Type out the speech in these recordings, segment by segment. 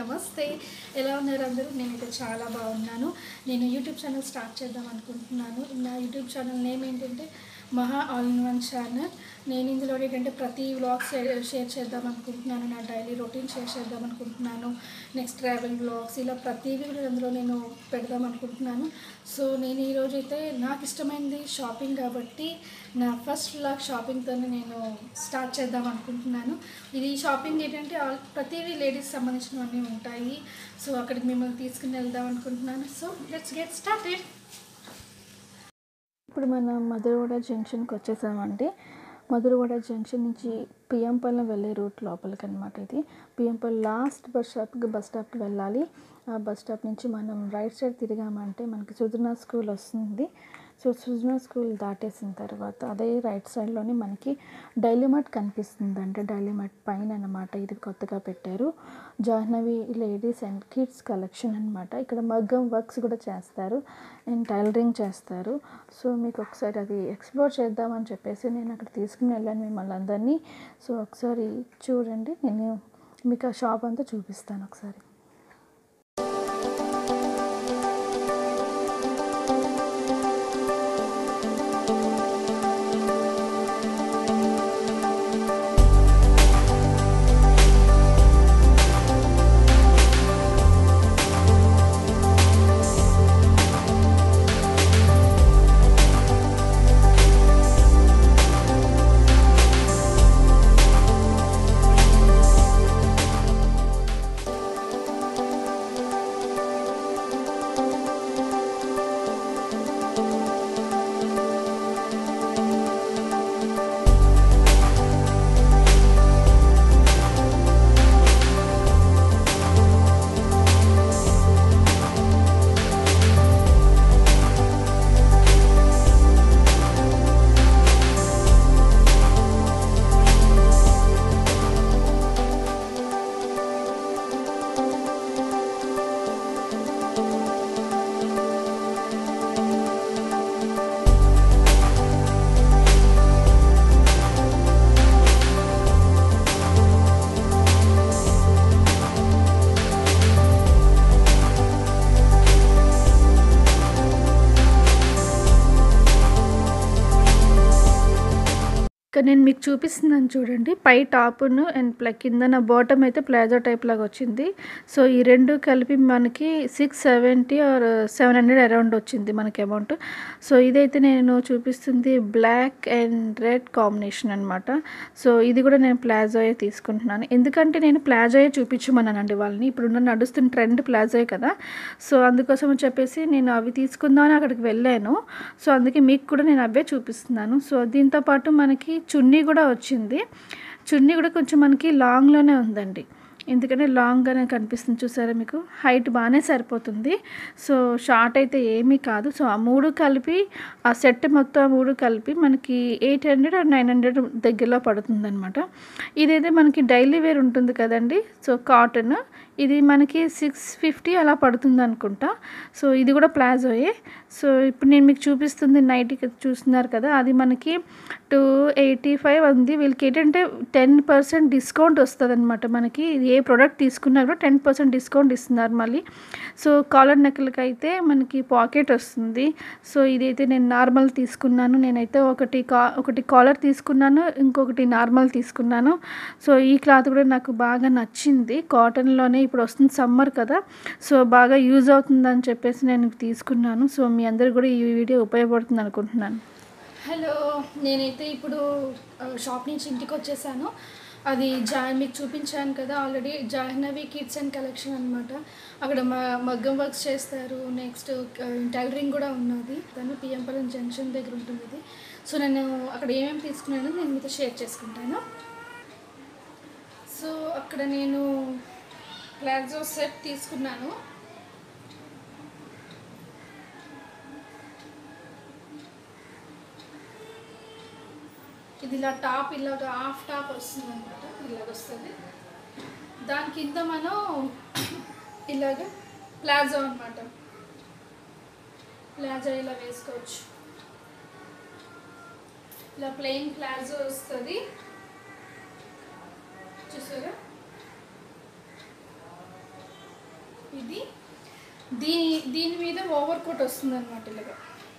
నమస్తే ఎలా ఉన్నారు అందరూ నేనైతే చాలా బాగున్నాను నేను యూట్యూబ్ ఛానల్ స్టార్ట్ చేద్దాం అనుకుంటున్నాను నా యూట్యూబ్ ఛానల్ నేమ్ ఏంటంటే మహా ఆల్ ఇన్ వన్ ఛానల్ నేను ఇందులో ఏంటంటే ప్రతి వ్లాగ్స్ షేర్ చేద్దాం అనుకుంటున్నాను నా డైలీ రొటీన్ షేర్ చేద్దాం అనుకుంటున్నాను నెక్స్ట్ ట్రావెల్ వ్లాగ్స్ ఇలా ప్రతిదీ కూడా అందులో నేను పెడదాం అనుకుంటున్నాను సో నేను ఈరోజు అయితే నాకు ఇష్టమైనది షాపింగ్ కాబట్టి నా ఫస్ట్ వ్లాగ్ షాపింగ్తోనే నేను స్టార్ట్ చేద్దాం అనుకుంటున్నాను ఇది షాపింగ్ ఏంటంటే ఆల్ ప్రతిదీ లేడీస్ సంబంధించినవన్నీ ఉంటాయి సో అక్కడికి మిమ్మల్ని తీసుకుని వెళ్దాం అనుకుంటున్నాను సో లెట్స్ గెట్ స్టార్టెడ్ ఇప్పుడు మనం మధురవాడ జంక్షన్కి వచ్చేసామండి మధురవాడ జంక్షన్ నుంచి పిఎంపల్లి వెళ్ళే రూట్ లోపలికి అనమాట ఇది పిఎంపల్లి లాస్ట్ బస్ స్టాప్కి బస్ స్టాప్కి వెళ్ళాలి ఆ బస్ స్టాప్ నుంచి మనం రైట్ సైడ్ తిరిగామంటే మనకి సుజనా స్కూల్ వస్తుంది సో సుజనా స్కూల్ దాటేసిన తర్వాత అదే రైట్ సైడ్లోనే మనకి డైలీ మార్ట్ కనిపిస్తుంది అంటే డైలీ మార్ట్ పైన అనమాట ఇది కొత్తగా పెట్టారు Jahnavi ladies and kids collection అనమాట ఇక్కడ మగ్గం వర్క్స్ కూడా చేస్తారు అండ్ టైలరింగ్ చేస్తారు సో మీకు ఒకసారి అది ఎక్స్ప్లోర్ చేద్దామని చెప్పేసి నేను అక్కడ తీసుకుని వెళ్ళాను మిమ్మల్ని అందరినీ సో ఒకసారి చూడండి నేను మీకు ఆ షాప్ అంతా చూపిస్తాను ఒకసారి ఇక్కడ నేను మీకు చూపిస్తున్నాను చూడండి పై టాపును అండ్ ప్ల కింద నా బాటమ్ అయితే ప్లాజో టైప్ లాగా వచ్చింది సో ఈ రెండు కలిపి మనకి six seventy or seven hundred around వచ్చింది మనకి అమౌంట్ సో ఇదైతే నేను చూపిస్తుంది బ్లాక్ అండ్ రెడ్ కాంబినేషన్ అనమాట సో ఇది కూడా నేను ప్లాజోయే తీసుకుంటున్నాను ఎందుకంటే నేను ప్లాజోయే చూపించమన్నానండి వాళ్ళని ఇప్పుడు నడుస్తున్న ట్రెండ్ ప్లాజోయే కదా సో అందుకోసం అని చెప్పేసి నేను అవి తీసుకుందామని అక్కడికి వెళ్ళాను సో అందుకే మీకు కూడా నేను అవే చూపిస్తున్నాను సో దీంతో పాటు మనకి చున్నీ కూడా వచ్చింది చున్నీ కూడా కొంచెం మనకి లాంగ్లోనే ఉందండి ఎందుకంటే లాంగ్గానే కనిపిస్తుంది చూసారా మీకు హైట్ బాగానే సరిపోతుంది సో షార్ట్ అయితే ఏమీ కాదు సో ఆ మూడు కలిపి ఆ సెట్ మొత్తం ఆ మూడు కలిపి మనకి eight hundred or nine hundred దగ్గరలో పడుతుంది అనమాట ఇదైతే మనకి డైలీ వేర్ ఉంటుంది కదండి సో కాటన్ ఇది మనకి సిక్స్ ఫిఫ్టీ అలా పడుతుంది అనుకుంటా సో ఇది కూడా ప్లాజోయే సో ఇప్పుడు నేను మీకు చూపిస్తుంది నైట్ చూస్తున్నారు కదా అది మనకి టూ ఎయిటీ ఫైవ్ ఉంది వీళ్ళకి ఏంటంటే టెన్ పర్సెంట్ డిస్కౌంట్ వస్తుంది అనమాట మనకి ఏ ప్రోడక్ట్ తీసుకున్నా కూడా టెన్ పర్సెంట్ డిస్కౌంట్ ఇస్తున్నారు మళ్ళీ సో కాలర్ నెక్లకి అయితే మనకి పాకెట్ వస్తుంది సో ఇదైతే నేను నార్మల్ తీసుకున్నాను నేనైతే ఒకటి కా ఒకటి కాలర్ తీసుకున్నాను ఇంకొకటి నార్మల్ తీసుకున్నాను సో ఈ క్లాత్ కూడా నాకు బాగా నచ్చింది కాటన్లోనే ఇప్పుడు వస్తుంది సమ్మర్ కదా సో బాగా యూజ్ అవుతుందని చెప్పేసి నేను తీసుకున్నాను సో మీ అందరు కూడా ఈ వీడియో ఉపయోగపడుతుంది అనుకుంటున్నాను హలో నేనైతే ఇప్పుడు షాప్ నుంచి ఇంటికి వచ్చేసాను అది జా మీకు చూపించాను కదా already Jahnavi kids and collection అనమాట అక్కడ మ మగ్గం వర్క్స్ చేస్తారు నెక్స్ట్ టైలరింగ్ కూడా ఉన్నది తను పిఎంపల్లం జంక్షన్ దగ్గర ఉంటుంది ఇది సో నేను అక్కడ ఏమేమి తీసుకున్నానో నేను మీతో షేర్ చేసుకుంటాను సో అక్కడ నేను ప్లాజో సెట్ తీసుకున్నాను ఇది ఇలా టాప్ ఇలాగ హాఫ్ టాప్ వస్తుంది అనమాట ఇలాగ వస్తుంది దాని కింద మనం ఇలాగ ప్లాజో అనమాట ప్లాజో ఇలా వేసుకోవచ్చు ఇలా ప్లెయిన్ ప్లాజో వస్తుంది చూసారా ఇది దీని దీని మీద ఓవర్ కోట్ వస్తుంది అనమాట ఇలాగా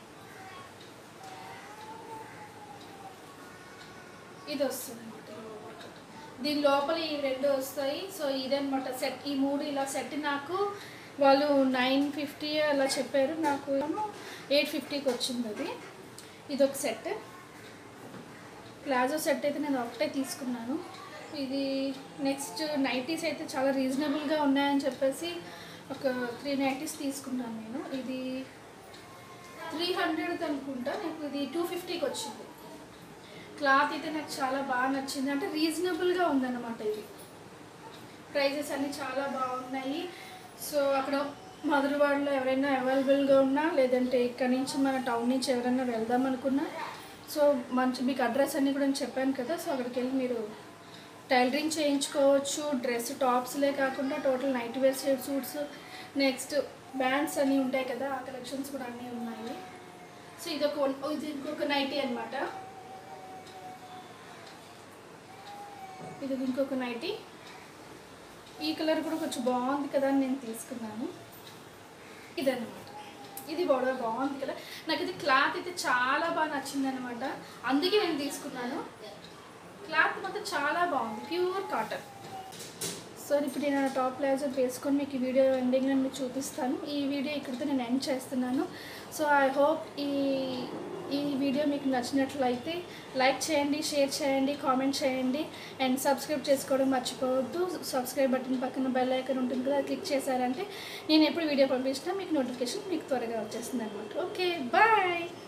ఇది వస్తుంది అనమాట ఓవర్ కోట్ దీని లోపల ఈ రెండు వస్తాయి సో ఇదనమాట సెట్ ఈ మూడు ఇలా సెట్ నాకు వాళ్ళు నైన్ ఫిఫ్టీ అలా చెప్పారు నాకు ఎయిట్ ఫిఫ్టీకి వచ్చింది అది ఇది ఒక సెట్ ప్లాజో సెట్ అయితే నేను ఒకటే తీసుకున్నాను ఇది నెక్స్ట్ నైటీస్ అయితే చాలా రీజనబుల్గా ఉన్నాయని చెప్పేసి ఒక త్రీ నైటీస్ తీసుకున్నాను నేను ఇది త్రీ హండ్రెడ్ అనుకుంటా నాకు ఇది టూ ఫిఫ్టీకి వచ్చింది క్లాత్ అయితే నాకు చాలా బాగా నచ్చింది అంటే రీజనబుల్గా ఉందన్నమాట ఇది ప్రైజెస్ అన్నీ చాలా బాగున్నాయి సో అక్కడ మధురవాడలో ఎవరైనా అవైలబుల్గా ఉన్నా లేదంటే ఇక్కడ నుంచి మన టౌన్ నుంచి ఎవరైనా వెళ్దాం అనుకున్నా సో మంచి మీకు అడ్రస్ అన్నీ కూడా నేను చెప్పాను కదా సో అక్కడికి వెళ్ళి మీరు టైలరింగ్ చేయించుకోవచ్చు డ్రెస్ టాప్స్లే కాకుండా total night wear suits next bands అన్నీ ఉంటాయి కదా ఆ కలెక్షన్స్ కూడా అన్నీ ఉన్నాయి సో ఇది ఒక ఇది ఇంకొక నైటీ అనమాట ఇది ఇంకొక నైటీ ఈ కలర్ కూడా కొంచెం బాగుంది కదా అని నేను తీసుకున్నాను ఇదన్నమాట ఇది కూడా బాగుంది కదా నాకు ఇది క్లాత్ అయితే చాలా బాగా నచ్చింది అనమాట అందుకే నేను తీసుకున్నాను క్లాత్ మాత్రం చాలా బాగుంది ప్యూర్ కాటన్ సో ఇప్పుడు నేను టాప్ ప్లాజో వేసుకొని మీకు ఈ వీడియో ఎండింగ్లో మీకు చూపిస్తాను ఈ వీడియో ఇక్కడితో నేను ఎండ్ చేస్తున్నాను సో ఐ హోప్ ఈ ఈ వీడియో మీకు నచ్చినట్లయితే లైక్ చేయండి షేర్ చేయండి కామెంట్ చేయండి అండ్ సబ్స్క్రైబ్ చేసుకోవడం మర్చిపోవద్దు సబ్స్క్రైబ్ బటన్ పక్కన బెల్ ఐకన్ ఉంటుంది కదా క్లిక్ చేశారంటే నేను ఎప్పుడు వీడియో పంపించినా మీకు నోటిఫికేషన్ మీకు త్వరగా వచ్చేస్తుంది అనమాట ఓకే బాయ్